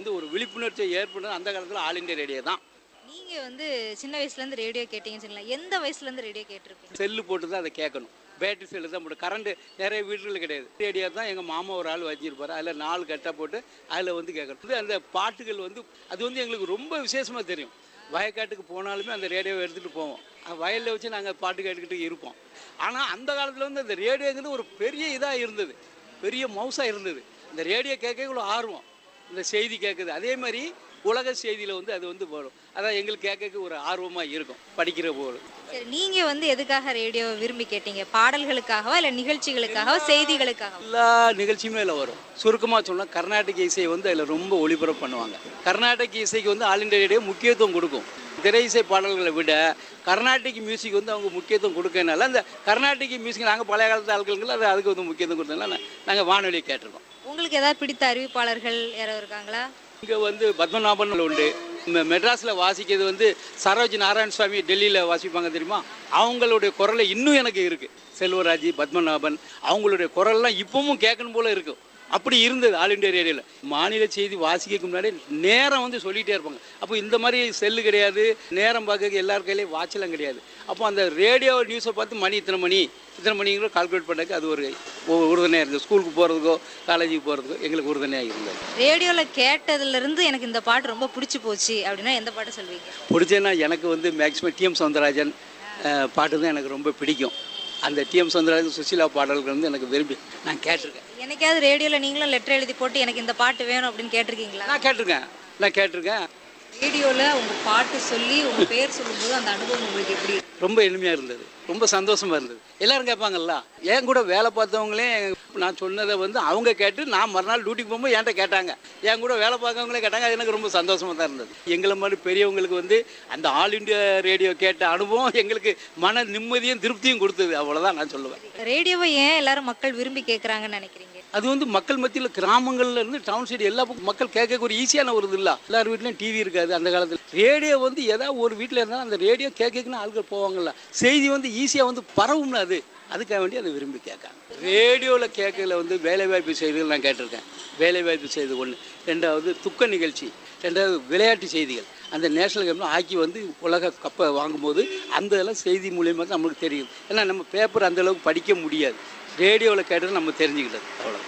வந்து ஒரு விழிப்புணர்ச்சியை ஏற்படுறது அந்த காலத்தில் ஆல் இண்டியா ரேடியோ தான் நீங்க வந்து சின்ன வயசுல இருந்து ரேடியோ கேட்டீங்கன்னு சொல்லலாம் எந்த வயசுல இருந்து ரேடியோ கேட்டிருப்பீங்க செல்லு போட்டு தான் அதை கேட்கணும் பேட்டரி செல்லு தான் போட்டு கரண்ட் நிறைய வீடுகளில் கிடையாது ரேடியோ தான் எங்கள் மாமா ஒரு ஆள் வச்சிருப்பாரு அதில் நாலு கட்டை போட்டு அதில் வந்து கேட்கணும் இது அந்த பாட்டுகள் வந்து அது வந்து எங்களுக்கு ரொம்ப விசேஷமாக தெரியும் வயக்காட்டுக்கு போனாலுமே அந்த ரேடியோவை எடுத்துகிட்டு போவோம் அஹ் வயல்ல வச்சு நாங்கள் பாட்டு கேட்டுக்கிட்டு இருப்போம் ஆனால் அந்த காலத்தில் வந்து அந்த ரேடியோங்கிறது ஒரு பெரிய இதாக இருந்தது பெரிய மவுஸாக இருந்தது இந்த ரேடியோ கேட்க இவ்வளோ ஆர்வம் இந்த செய்தி கேட்குது அதே மாதிரி உலக செய்தியில் வந்து அது வந்து வரும் அதான் எங்களுக்கு கேட்க ஒரு ஆர்வமாக இருக்கும் படிக்கிற போது சரி நீங்க வந்து எதுக்காக ரேடியோ விரும்பி கேட்டீங்க பாடல்களுக்காகவா இல்ல நிகழ்ச்சிகளுக்காகவா செய்திகளுக்காகவா எல்லா நிகழ்ச்சியுமே அதில் வரும் சுருக்கமாக சொன்னால் கர்நாடக இசை வந்து அதில் ரொம்ப ஒளிபரப்பு பண்ணுவாங்க கர்நாடக இசைக்கு வந்து ஆல் இண்டியா ரேடியோ முக்கியத்துவம் கொடுக்கும் திரை இசை பாடல்களை விட கர்நாடிக் மியூசிக் வந்து அவங்க முக்கியத்துவம் கொடுக்கறனால அந்த கர்நாடிக் மியூசிக் நாங்கள் பழைய காலத்து ஆட்களுக்கு அது அதுக்கு வந்து முக்கியத்துவம் கொடுத்ததுனால நாங்கள் வானொலியை கேட்டிருக்கோம் உங்களுக்கு ஏதாவது பிடித்த அறிவிப்பாளர்கள் யாராவது இருக்காங்களா இங்கே வந்து பத்மநாபன் உண்டு மெ- மெட்ராஸில் வாசிக்கிறது வந்து சரோஜ் நாராயண சுவாமி டெல்லியில் வாசிப்பாங்க தெரியுமா அவங்களுடைய குரலை இன்னும் எனக்கு இருக்குது செல்வராஜ் பத்மநாபன் அவங்களுடைய குரல்லாம் இப்பவும் கேட்கணும் போல இருக்கும் அப்படி இருந்தது ஆல் இண்டியா ரேடியோவில் மாநில செய்தி வாசிக்கிறதுக்கு முன்னாடி நேரம் வந்து சொல்லிகிட்டே இருப்பாங்க அப்போ இந்த மாதிரி செல்லு கிடையாது நேரம் பார்க்க எல்லார் கையிலையும் வாட்செல்லாம் கிடையாது அப்போ அந்த ரேடியோ நியூஸை பார்த்து மணி இத்தனை மணி இத்தனை மணிங்கிற கால்குலேட் பண்ணக்கு அது ஒரு ஒரு உறுதுணையாக இருந்தது ஸ்கூலுக்கு போகிறதுக்கோ காலேஜுக்கு போகிறதுக்கோ எங்களுக்கு உறுதுணையாக இருந்தது ரேடியோல கேட்டதுல இருந்து எனக்கு இந்த பாட்டு ரொம்ப பிடிச்சி போச்சு அப்படின்னா எந்த பாட்டு சொல்வீங்க பிடிச்சேன்னா எனக்கு வந்து மேக்ஸிமம் டிஎம் சவுந்தரராஜன் அஹ், பாட்டு தான் எனக்கு ரொம்ப பிடிக்கும் அந்த டிஎம் சவுந்தரராஜன் சுசீலா பாடல்கள் வந்து எனக்கு விரும்பி நான் கேட்டிருக்கேன் என்னைக்காவது ரேடியோல நீங்களும் லெட்டர் எழுதி போட்டு எனக்கு இந்த பாட்டு வேணும் அப்படின்னு கேட்டிருக்கீங்களா நான் கேட்டிருக்கேன் நான் கேட்டிருக்கேன் ரேடியோல உங்க பாட்டு சொல்லி உங்க பேர் சொல்லும்போது அந்த அனுபவம் உங்களுக்கு எப்படி ரொம்ப எளிமையாக இருந்தது ரொம்ப சந்தோஷமா இருந்தது எல்லாரும் கேட்பாங்கல்ல என் கூட வேலை பார்த்தவங்களே நான் சொன்னதை வந்து அவங்க கேட்டு நான் மறுநாள் டியூட்டிக்கு போகும்போது என்கிட்ட கேட்டாங்க என் கூட வேலை பார்க்கவங்களே கேட்டாங்க அது எனக்கு ரொம்ப சந்தோஷமா தான் இருந்தது எங்களை மாதிரி பெரியவங்களுக்கு வந்து அந்த ஆல் இண்டியா ரேடியோ கேட்ட அனுபவம் எங்களுக்கு மன நிம்மதியும் திருப்தியும் கொடுத்தது அவ்வளோதான் நான் சொல்லுவேன் ரேடியோவை ஏன் எல்லாரும் மக்கள் விரும்பி கேட்குறாங்கன்னு நினைக்கிறீங்க அது வந்து மக்கள் மத்தியில் கிராமங்கள்ல இருந்து டவுன் சைடு எல்லா பக்கம் மக்கள் கேட்க ஒரு ஈஸியான ஒரு இது இல்லை எல்லார் வீட்லையும் டிவி இருக்காது அந்த காலத்தில் ரேடியோ வந்து ஏதாவது ஒரு வீட்டில் இருந்தாலும் அந்த ரேடியோ கேட்கக்குன்னு ஆட்கள் போவாங்கல்ல செய்தி வந்து ஈஸியாக வந்து பரவும்ல அது அதுக்காக வேண்டி அதை விரும்பி கேட்காங்க ரேடியோவில் கேட்கல வந்து வேலைவாய்ப்பு செய்திகள் நான் கேட்டிருக்கேன் வேலைவாய்ப்பு செய்தி ஒன்று ரெண்டாவது துக்க நிகழ்ச்சி ரெண்டாவது விளையாட்டு செய்திகள் அந்த நேஷனல் கேமில் ஹாக்கி வந்து உலக கப்பை வாங்கும்போது அந்த இதெல்லாம் செய்தி மூலியமாக தான் நம்மளுக்கு தெரியும் ஏன்னா நம்ம பேப்பர் அந்த அளவுக்கு படிக்க முடியாது ரேடியோவில் கேட்டது நம்ம தெரிஞ்சுக்கிட்டது அவ்வளோ